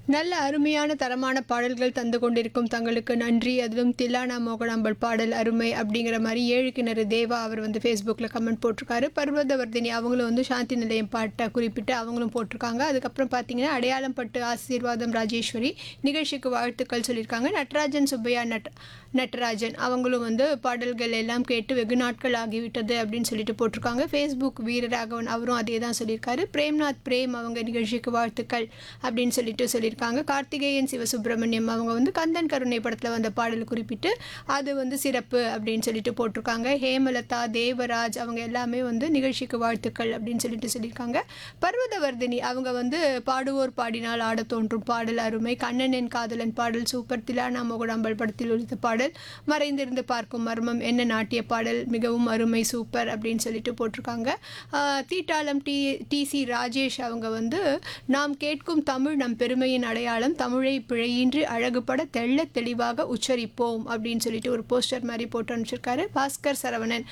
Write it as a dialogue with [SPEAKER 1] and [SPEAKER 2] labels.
[SPEAKER 1] நல்ல அருமையான தரமான பாடல்கள் தந்து கொண்டிருக்கும் தங்களுக்கு நன்றி அதிலும் தில்லானா மோகனாம்பல் பாடல் அருமை அப்படிங்கிற மாதிரி ஏழு கிணறு தேவா அவர் வந்து ஃபேஸ்புக்கில் கமெண்ட் போட்டிருக்காரு பர்வதவர்தினி அவங்களும் வந்து சாந்தி நிலையம் பாட்டை குறிப்பிட்டு அவங்களும் போட்டிருக்காங்க அதுக்கப்புறம் பார்த்தீங்கன்னா அடையாளம் பட்டு ஆசீர்வாதம் ராஜேஸ்வரி நிகழ்ச்சிக்கு வாழ்த்துக்கள் சொல்லியிருக்காங்க நட்ராஜன் சுப்பையா நட் நட்ராஜன் அவங்களும் வந்து பாடல்கள் எல்லாம் கேட்டு வெகு நாட்கள் ஆகிவிட்டது அப்படின்னு சொல்லிட்டு போட்டிருக்காங்க ஃபேஸ்புக் வீரராகவன் அவரும் அதே தான் சொல்லியிருக்காரு பிரேம்நாத் பிரேம் அவங்க நிகழ்ச்சிக்கு வாழ்த்துக்கள் அப்படின்னு சொல்லிட்டு சொல்லியிருக்காங்க கார்த்திகேயன் சிவசுப்பிரமணியம் அவங்க வந்து கந்தன் கருணை படத்தில் வந்த பாடல் குறிப்பிட்டு அது வந்து சிறப்பு அப்படின்னு சொல்லிட்டு போட்டிருக்காங்க ஹேமலதா தேவராஜ் அவங்க எல்லாமே வந்து நிகழ்ச்சிக்கு வாழ்த்துக்கள் அப்படின்னு சொல்லிட்டு சொல்லியிருக்காங்க பர்வதவர்தினி அவங்க வந்து பாடுவோர் பாடினால் ஆட தோன்றும் பாடல் அருமை கண்ணனின் காதலன் பாடல் சூப்பர் திலானா மோகடாம்பல் படத்தில் ஒழித்த பாடல் மறைந்திருந்து பார்க்கும் மர்மம் என்ன நாட்டிய பாடல் மிகவும் அருமை சூப்பர் அப்படின்னு சொல்லிட்டு போட்டிருக்காங்க ஆஹ் தீட்டாளம் டி டிசி ராஜேஷ் அவங்க வந்து நாம் கேட்கும் தமிழ் நம் பெருமையின் அடையாளம் தமிழை பிழையின்றி அழகுபட தெள்ள தெளிவாக உச்சரிப்போம் அப்படின்னு சொல்லிட்டு ஒரு போஸ்டர் மாதிரி போட்டு அனுப்பிச்சிருக்காரு பாஸ்கர் சரவணன்